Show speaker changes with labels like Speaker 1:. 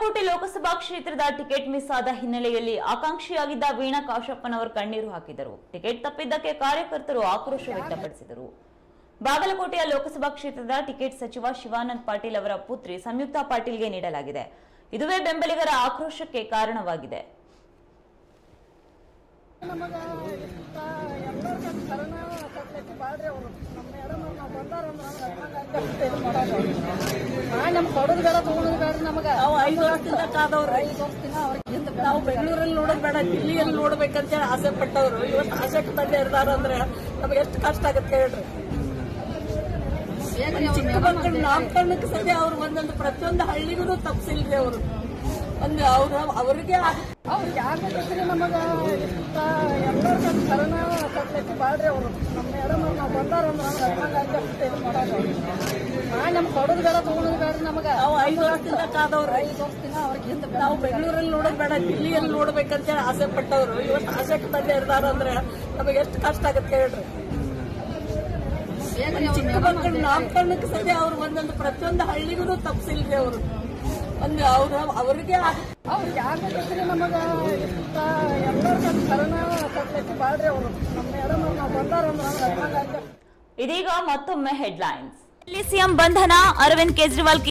Speaker 1: ಬಾಗಲಕೋಟೆ ಲೋಕಸಭಾ ಕ್ಷೇತ್ರದ ticket miss ಆದ ಹಿನ್ನೆಲೆಯಲ್ಲಿ ಆಕಾಂಕ್ಷಿಯಾಗಿದ್ದ ವೀಣಾ ಕಾಶಪ್ಪನವರು ಕಣ್ಣೀರು ಹಾಕಿದರು ಟಿಕೆಟ್ ತಪ್ಪಿದ್ದಕ್ಕೆ ಕಾರ್ಯಕರ್ತರು ಆಕ್ರೋಶ ವ್ಯಕ್ತಪಡಿಸಿದರು ಬಾಗಲಕೋಟೆಯ ಲೋಕಸಭಾ ಕ್ಷೇತ್ರದ ಟಿಕೆಟ್ ಸಚಿವ ಶಿವಾನಂದ್ ಪಾಟೀಲ್ ಅವರ ಪುತ್ರಿ ಸಂಯುಕ್ತಾ ಪಾಟೀಲ್ಗೆ ನೀಡಲಾಗಿದೆ ಇದುವೇ ಬೆಂಬಲಿಗರ ಆಕ್ರೋಶಕ್ಕೆ ಕಾರಣವಾಗಿದೆ
Speaker 2: ನಮಗ ಇಷ್ಟ ಎಲ್ಲರಿಗೂ ಕರೋನ ಕೊಡ್ತೈತಿ ಬಾಳ್ರಿ ಅವರು ನಮ್ಮ ಮೇಡಮ್ ನಾವು ಬಂದಾರಂದ್ರ ನಮ್ಮ ಕೊಡೋದು ಬೇಡ ತಗೊಳೋದು ಬೇಡ ನಮಗ ನಾವು ಐದು ವರ್ಷದಿಂದ ಕಾದವ್ರು ಐದು ವರ್ಷದಿಂದ ಅವ್ರಿಗೆ ನಾವು ಬೆಂಗಳೂರಲ್ಲಿ ನೋಡೋದು ಬೇಡ ದಿಲ್ಲಿಯಲ್ಲಿ ನೋಡ್ಬೇಕಂತೇಳಿ ಆಸೆ ಪಟ್ಟವ್ರು ಇವತ್ತು ಆಸಕ್ತಿ ತಂದೆ ಇರ್ತಾರ ಅಂದ್ರೆ ನಮ್ಗೆ ಎಷ್ಟು ಕಷ್ಟ ಆಗತ್ತೆ ಹೇಳ್ರಿ ಚಿಕ್ಕ ಮಕ್ಕಳು ನಾಮಕರಣಕ್ಕೆ ಸದ್ಯ ಅವ್ರು ಒಂದೊಂದು ಪ್ರತಿಯೊಂದು ಹಳ್ಳಿಗೂ ತಪ್ಪಿಸಿಲ್ರಿ ಅವರು ಒಂದು ಅವ್ರ ಅವ್ರಿಗೆ ಆಗ್- ಅವ್ರಿಗೆ ಆಗ್ಬೇಕಂದ್ರೆ ನಮಗ ಇಷ್ಟ ಎಲ್ಲರಿಗೂ ಕರೋನ ಕೊಡ್ತೈತಿ ಬಾಳ್ರಿ ಅವರು ನಮ್ಮ ಮೇಡಮ್ ನಾವು ಬಂದಾರಂದ್ರ ನಮ್ಮ ಕೊಡೋದು ಬೇಡ ತಗೊಳೋದು ಬೇಡ ನಮಗ ನಾವು ಐದು ವರ್ಷದಿಂದ ಕಾದವ್ರು ಐದು ವರ್ಷದಿಂದ ಅವ್ರಿಗೆ ನಾವು ಬೆಂಗಳೂರಲ್ಲಿ ನೋಡೋದು ಬೇಡ ದಿಲ್ಲಿಯಲ್ಲಿ ನೋಡ್ಬೇಕಂತೇಳಿ ಆಸೆ ಪಟ್ಟವ್ರು ಇವತ್ತು ಆಸಕ್ತಿ ತಂದೆ ಇರ್ತಾರ ಅಂದ್ರೆ ನಮಗೆ ಎಷ್ಟು ಕಷ್ಟ ಆಗತ್ತೆ ಹೇಳ್ರಿ ಚಿಕ್ಕ ಮಕ್ಕಳು ನಾಮಕರಣಕ್ಕೆ ಸದ್ಯ ಅವ್ರು ಒಂದೊಂದು ಪ್ರತಿಯೊಂದು ಹಳ್ಳಿಗೂ ತಪ್ಪಿಸಿಲ್ರಿ ಅವರು ಒಂದು ಅವ್ರ ಅವ್ರಿಗೆ ಆಗ್- ಅವ್ರಿಗೆ ಆಗ್ಬೇಕಂದ್ರೆ ನಮಗ ಇಷ್ಟ ಎಲ್ಲರಿಗೂ ಕರೋನ ಕೊಡ್ತೈತಿ ಬಾಳ್ರಿ ಅವರು ನಮ್ಮ ಮೇಡಮ್ ನಾವು ಬಂದಾರಂದ್ರ
Speaker 1: ಇದೀಗ ಮತ್ತೊಮ್ಮೆ ಹೆಡ್ಲೈನ್ಸ್ ಇಲ್ಲಿ ಸಿಎಂ ಬಂಧನ ಅರವಿಂದ್ ಕೇಜ್ರಿವಾಲ್